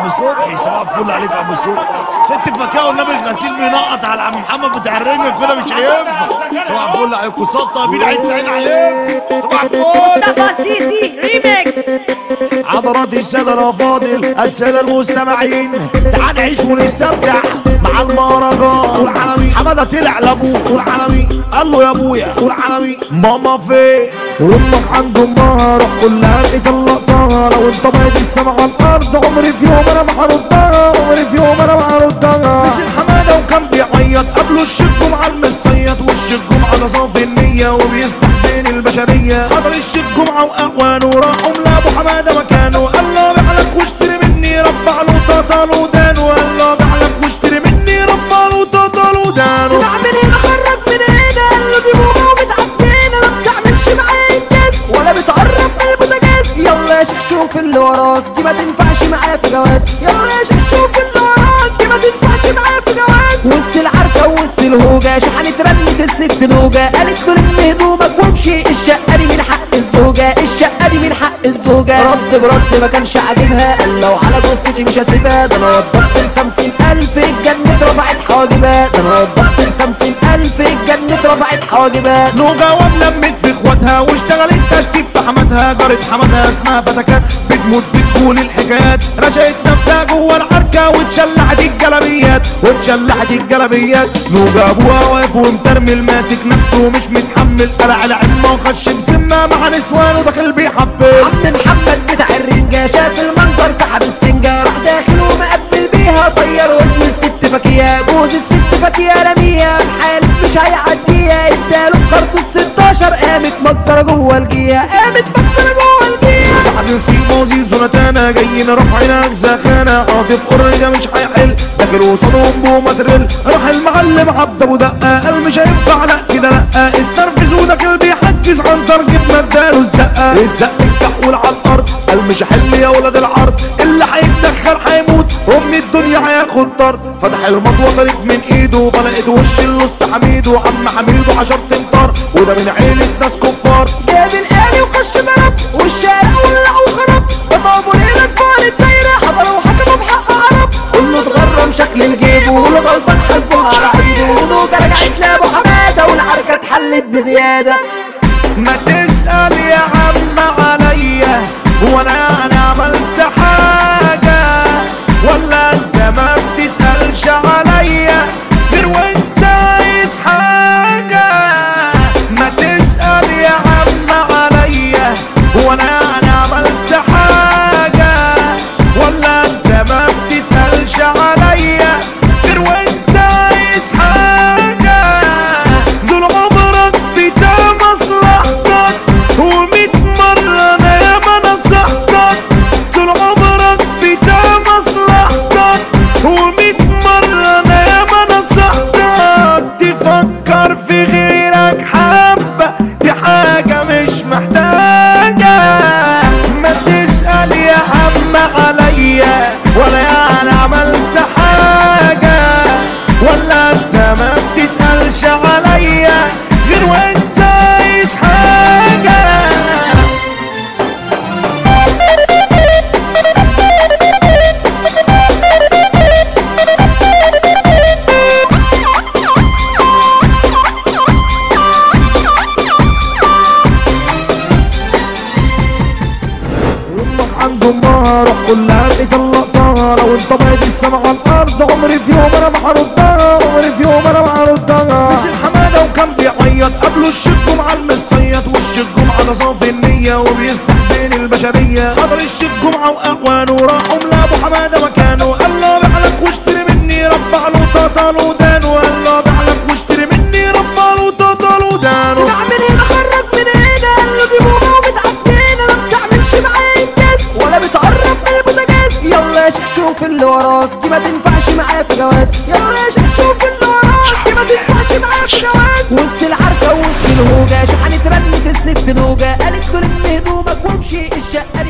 عم صبحي صباح الفل عليك يا عم صبحي ست فكاهه والنبي الغسيل بينقط على عم محمد بتاع الرنجة كده مش هينفع صباح الفل عليكم صوت مين عيد سعيد عليكم صباح الفل مصطفى سيسي ريميكس حضرات السادة الأفاضل السادة المستمعين تعال نعيش ونستمتع مع المهرجان حمادة طلع لأبوه والعالمي قال له يا أبويا والعالمي ماما فين وأمك عند أمها روح قول لها إني طلقتها لو أنت بعيد السما على الأرض عمري في يوم أنا ما هردها عمري في يوم أنا ما هردها نسي حمادة وكان بيعيط قبله الشيخ جمعة المصيط والشيخ جمعة ده صافي النية وبيسمح بين البشرية حضر الشيخ جمعة وأعوانه راحوا لأبو حمادة مكانه قال له بعلك واشتري مني ربع له طاطا له دانه قال له بعلك واشتري مني ربع له طاطا له دانه طلع من هنا خرج من هنا قال له دي بومه وبتعدينا ما بتعملش معايا انجاز ولا بتقرب من البوتاجاز يلا يا شيخ شوف اللي وراك دي ما تنفعش معايا في جواز يلا يا شيخ شوف اللي وراك دي ما تنفعش معايا في جواز وسط العركه وسط الهوجه شحنت رنت الست نوجه قالت له لم هدومك وامشي الشقه دي من حق الزوجه الشقه دي من حق الزوجه رد برد ما كانش عاجبها قال لو على جثتي مش هسيبها ده انا وضبت الخمسين الف الجنة رفعت حواجبها ده انا وضبت الخمسين الف الجنة رفعت حواجبها نوجا ولمت في اخواتها واشتغلت تشتيت في حماتها جارت حماتها اسمها فتكات بتموت بدخول الحكايات رشقت نفسها جوه العركه واتشلحت الجلابيات واتشلحت الجلابيات نوجا ابوها واقف ومترمل ماسك نفسه مش متحمل قلع العمه وخش بسمه مع نسوان وداخل بيحفل عم محمد بتاع الرنجة شاف المنظر سحب السنجة راح داخل ومقبل بيها طير ودن الست فاكية جوز الست فاكية رميها الحالف مش هيعديها اداله بخرطه الستاشر قامت مكسرة جوه الجية قامت مكسرة جوه الجية سعد نسيب وزيزو نتانا جايين رافعينك زخانة عاطف قرية مش هيحل داخل وصلهم بومترل راح المعلم عبد ابو دقة قال مش هينفع لا كده لا اتنرفز وداخل بيحجز عن ترجيب مداله الزقة اتزق الكحول على الارض قال مش هحل يا ولد العرض اللي هيتدخل هيموت ام الدنيا هياخد طرد فتح المطوة طريق من ايده فلقيت وش الوسط حميد وعم حميد وعشرة امتار وده من عيلة ناس كفار جاب الآلي وخش ضرب والشارع ولع وخرب بطابوا ليلة كبار الدايرة حضروا وحكموا بحق عرب كله اتغرم شكل الجيب واللي غلطان حاسبه على عيده ونوجة رجعت لابو حمادة والعركة اتحلت بزيادة ما تسأل يا عم عليا وانا انا عملت حاجة ولا انت ما بتسألش عليا غير وانت عايز حاجة ما تسأل يا عم عليا وانا انا عملت حاجة ولا انت ما بتسألش عليا غير وانت عايز حاجة دول عمرك بتاع مصلحتك وميت مرة انا ياما نصحتك طول عمرك بتاع مصلحتك وميت مرة انا ياما نصحتك تفكر في غيرك حبة دي حاجة مش محتاجة ما تسأل يا عم عليا ولا انا عملت حاجة ولا انت ما بتسألش عليا غير وانت عايز حاجة امك عند امها روح قول لها اني طلقتها لو انت بعيد السما على الارض عمري في يوم انا ما هردها عمري في يوم انا ما هردها نسي حماده وكان بيعيط قبله الشيخ جمعه المصيط والشيخ جمعه ده صافي النيه وبيسمح بين البشريه حضر الشيخ جمعه واخوانه راحوا لابو حماده مكانه قال له بعلك واشتري مني ربع له طاطا له دانه قال له بعلك واشتري مني ربع له طاطا له دانه طلع من هنا خرج من هنا قال له دي بومه وبتعدينا ما بتعملش معايا انجاز ولا بتقرب من البوتاجاز يلا يا شيخ شوف اللي وراك دي ما تنفعش معايا في جواز يلا يا شيخ شوف اللي وراك دي ما تنفعش معايا في جواز وسط العركه وسط الهوجه شحنت رنت الست نوجه قالت له لم هدومك وامشي الشقه